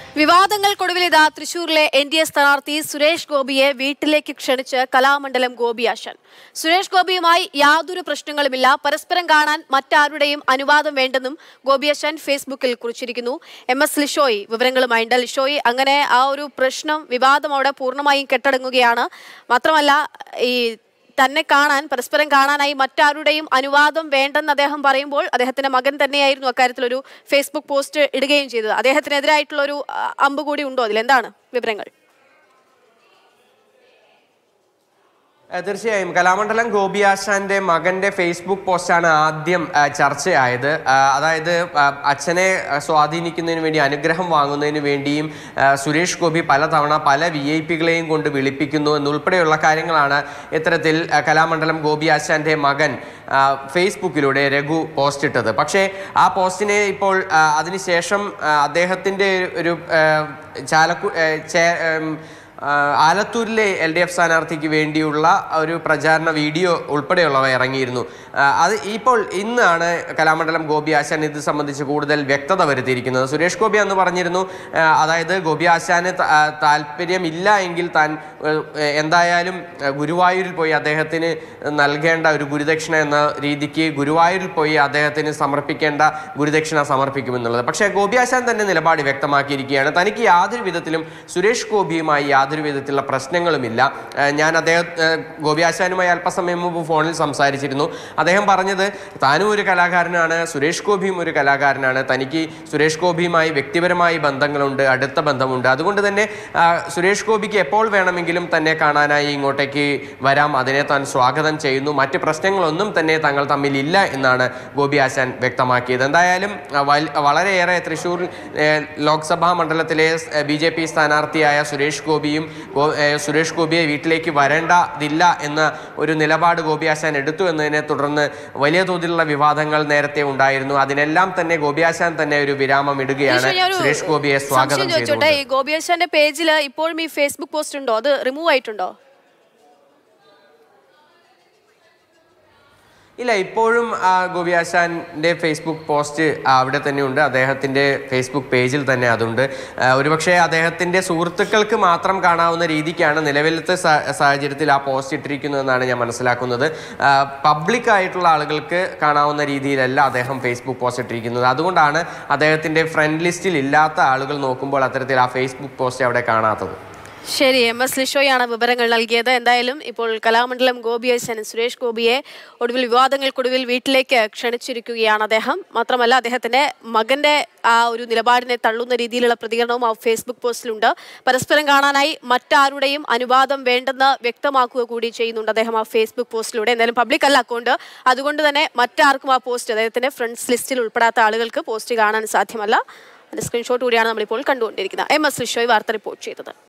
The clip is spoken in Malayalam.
വിവാദങ്ങൾക്കൊടുവിൽ ഇതാ തൃശൂരിലെ എൻ ഡി എ സ്ഥാനാർത്ഥി സുരേഷ് ഗോപിയെ വീട്ടിലേക്ക് ക്ഷണിച്ച് കലാമണ്ഡലം ഗോപിയാശൻ സുരേഷ് ഗോപിയുമായി യാതൊരു പ്രശ്നങ്ങളുമില്ല പരസ്പരം കാണാൻ മറ്റാരുടെയും അനുവാദം വേണ്ടെന്നും ഗോപിയാശൻ ഫേസ്ബുക്കിൽ കുറിച്ചിരിക്കുന്നു എം എസ് ലിഷോയി വിവരങ്ങളുമായുണ്ട് ലിഷോയി അങ്ങനെ ആ ഒരു പ്രശ്നം വിവാദം അവിടെ പൂർണ്ണമായും കെട്ടടങ്ങുകയാണ് മാത്രമല്ല ഈ തന്നെ കാണാൻ പരസ്പരം കാണാനായി മറ്റാരുടെയും അനുവാദം വേണ്ടെന്ന് അദ്ദേഹം പറയുമ്പോൾ അദ്ദേഹത്തിന്റെ മകൻ തന്നെയായിരുന്നു അക്കാര്യത്തിൽ ഒരു ഫേസ്ബുക്ക് പോസ്റ്റ് ഇടുകയും ചെയ്തത് അദ്ദേഹത്തിനെതിരായിട്ടുള്ള ഒരു ആ, അമ്പ് കൂടി ഉണ്ടോ അതിൽ എന്താണ് വിവരങ്ങൾ ഏഹ് തീർച്ചയായും കലാമണ്ഡലം ഗോപിയാശാന്റെ മകന്റെ ഫേസ്ബുക്ക് പോസ്റ്റാണ് ആദ്യം ഏഹ് ചർച്ചയായത് ഏഹ് അതായത് ഏഹ് അച്ഛനെ ഏഹ് സ്വാധീനിക്കുന്നതിന് വേണ്ടി അനുഗ്രഹം വാങ്ങുന്നതിന് വേണ്ടിയും ഏഹ് സുരേഷ് ഗോപി പലതവണ പല വി ഐ പികളെയും കൊണ്ട് വിളിപ്പിക്കുന്നു എന്നുൾപ്പെടെയുള്ള കാര്യങ്ങളാണ് ഇത്തരത്തിൽ ഏഹ് കലാമണ്ഡലം ഗോപിയാശാന്റെ മകൻ ഏഹ് ഫേസ്ബുക്കിലൂടെ രഘു പോസ്റ്റ് ഇട്ടത് പക്ഷേ ആ പോസ്റ്റിനെ ഇപ്പോൾ ഏഹ് അതിനുശേഷം ഏഹ് അദ്ദേഹത്തിന്റെ ഒരു ഏഹ് ചാലക്കു ഏഹ് ചേ- ഏഹ് ആഹ് ആലത്തൂരിലെ എൽ ഡി എഫ് സ്ഥാനാർത്ഥിക്ക് വേണ്ടിയുള്ള ഒരു പ്രചാരണ വീഡിയോ ഉൾപ്പെടെയുള്ളവ ഇറങ്ങിയിരുന്നു ആഹ് അത് ഇപ്പോൾ ഇന്നാണ് കലാമണ്ഡലം ഗോപി ആശാൻ ഇത് സംബന്ധിച്ച് കൂടുതൽ വ്യക്തത വരുത്തിയിരിക്കുന്നത് സുരേഷ് ഗോപി അന്ന് പറഞ്ഞിരുന്നു ആഹ് അതായത് ഗോപി ആശാന് ത- ആഹ് താല്പര്യമില്ല എങ്കിൽ താൻ ഏഹ് എന്തായാലും ഏഹ് ഗുരുവായൂരിൽ പോയി അദ്ദേഹത്തിന് നൽകേണ്ട ഒരു ഗുരുദക്ഷിണ എന്ന രീതിക്ക് ഗുരുവായൂരിൽ പോയി അദ്ദേഹത്തിന് സമർപ്പിക്കേണ്ട ഗുരുദക്ഷിണ സമർപ്പിക്കുമെന്നുള്ളത് പക്ഷേ ഗോപി ആശാൻ തന്നെ നിലപാട് വ്യക്തമാക്കിയിരിക്കുകയാണ് തനിക്ക് യാതൊരു വിധത്തിലും സുരേഷ് ഗോപിയുമായി യാതൊരു വിധത്തിലുള്ള പ്രശ്നങ്ങളുമില്ല ഏഹ് ഞാൻ അദ്ദേഹം ഏഹ് ഗോപി ആശാനുമായി അല്പസമയം മുമ്പ് ഫോണിൽ സംസാരിച്ചിരുന്നു അദ്ദേഹം പറഞ്ഞത് താനും ഒരു കലാകാരനാണ് സുരേഷ് ഗോപിയും ഒരു കലാകാരനാണ് തനിക്ക് സുരേഷ് ഗോപിയുമായി വ്യക്തിപരമായി ബന്ധങ്ങളുണ്ട് അടുത്ത ബന്ധമുണ്ട് അതുകൊണ്ട് തന്നെ ആ, സുരേഷ് ഗോപിക്ക് എപ്പോൾ വേണമെങ്കിലും തന്നെ കാണാനായി ഇങ്ങോട്ടേക്ക് വരാം അതിനെ താൻ സ്വാഗതം ചെയ്യുന്നു മറ്റ് പ്രശ്നങ്ങളൊന്നും തന്നെ തങ്ങൾ തമ്മിൽ ഇല്ല എന്നാണ് ഗോപി ആശാൻ വ്യക്തമാക്കിയത് എന്തായാലും ആ, വൽ- വളരെയേറെ തൃശ്ശൂർ ഏഹ്, ലോക്സഭാ മണ്ഡലത്തിലെ ബി ജെ പി സ്ഥാനാർത്ഥിയായ സുരേഷ് ഗോപിയും ഗോ- ഏഹ്, സുരേഷ് ഗോപിയെ വീട്ടിലേക്ക് വരേണ്ടതില്ല എന്ന ഒരു നിലപാട് ഗോപി ആശാൻ എടുത്തു എന്നതിനെ തുടർന്ന് വലിയ തോതിലുള്ള വിവാദങ്ങൾ നേരത്തെ ഉണ്ടായിരുന്നു അതിനെല്ലാം തന്നെ ഗോപി ആശാൻ തന്നെ ഒരു വിരാമം ഇടുകയാണ് ഈശോ, ഞാനൊരു സുരേഷ് ഗോപിയെ സംശയം സ്വാഗതം ചോദിച്ചോട്ടെ ചെയ്തുകൊണ്ട് ഈ ഗോപിയാശാന്റെ പേജിൽ ഇപ്പോഴും ഈ ഫേസ്ബുക്ക് പോസ്റ്റ് ഉണ്ടോ അത് റിമൂവ് ആയിട്ടുണ്ടോ ഇല്ല ഇപ്പോഴും ആ, ഗോപി ആശാന്റെ ഫേസ്ബുക്ക് പോസ്റ്റ് ആ, അവിടെ തന്നെയുണ്ട് അദ്ദേഹത്തിന്റെ ഫേസ്ബുക്ക് പേജിൽ തന്നെ അതുണ്ട് ആ, ഒരുപക്ഷെ അദ്ദേഹത്തിന്റെ സുഹൃത്തുക്കൾക്ക് മാത്രം കാണാവുന്ന രീതിക്കാണ് നിലവിലത്തെ സാ- സാഹചര്യത്തിൽ ആ പോസ്റ്റ് ഇട്ടിരിക്കുന്നതെന്നാണ് ഞാൻ മനസ്സിലാക്കുന്നത് പബ്ലിക് ആയിട്ടുള്ള ആളുകൾക്ക് കാണാവുന്ന രീതിയിലല്ല അദ്ദേഹം ഫേസ്ബുക്ക് പോസ്റ്റ് ഇട്ടിരിക്കുന്നത് അതുകൊണ്ടാണ് അദ്ദേഹത്തിന്റെ ഫ്രണ്ട് ലിസ്റ്റിൽ ഇല്ലാത്ത ആളുകൾ നോക്കുമ്പോൾ അത്തരത്തിൽ ആ ഫേസ്ബുക്ക് പോസ്റ്റ് അവിടെ കാണാത്തത് ശരി എം എസ് ലിഷോയാണ് വിവരങ്ങൾ നൽകിയത് എന്തായാലും ഇപ്പോൾ കലാമണ്ഡലം ഗോപിയച്ചൻ സുരേഷ് ഗോപിയെ ഒടുവിൽ വിവാദങ്ങൾക്കൊടുവിൽ വീട്ടിലേക്ക് ക്ഷണിച്ചിരിക്കുകയാണ് അദ്ദേഹം മാത്രമല്ല അദ്ദേഹത്തിന്റെ മകന്റെ ആ ഒരു നിലപാടിനെ തള്ളുന്ന രീതിയിലുള്ള പ്രതികരണവും ആ ഫേസ്ബുക്ക് പോസ്റ്റിലുണ്ട് പരസ്പരം കാണാനായി മറ്റാരുടെയും അനുവാദം വേണ്ടെന്ന് വ്യക്തമാക്കുക കൂടി ചെയ്യുന്നുണ്ട് അദ്ദേഹം ആ ഫേസ്ബുക്ക് പോസ്റ്റിലൂടെ എന്തായാലും പബ്ലിക് അല്ല അക്കൗണ്ട് അതുകൊണ്ട് തന്നെ മറ്റാർക്കും ആ പോസ്റ്റ് അദ്ദേഹത്തിന്റെ ഫ്രണ്ട്സ് ലിസ്റ്റിൽ ഉൾപ്പെടാത്ത ആളുകൾക്ക് പോസ്റ്റ് കാണാൻ സാധ്യമല്ല അതിന്റെ സ്ക്രീൻഷോട്ട് കൂടിയാണ് നമ്മളിപ്പോൾ കണ്ടുകൊണ്ടിരിക്കുന്നത് എം എസ് ലിഷോയ് വാർത്ത റിപ്പോർട്ട് ചെയ്തത്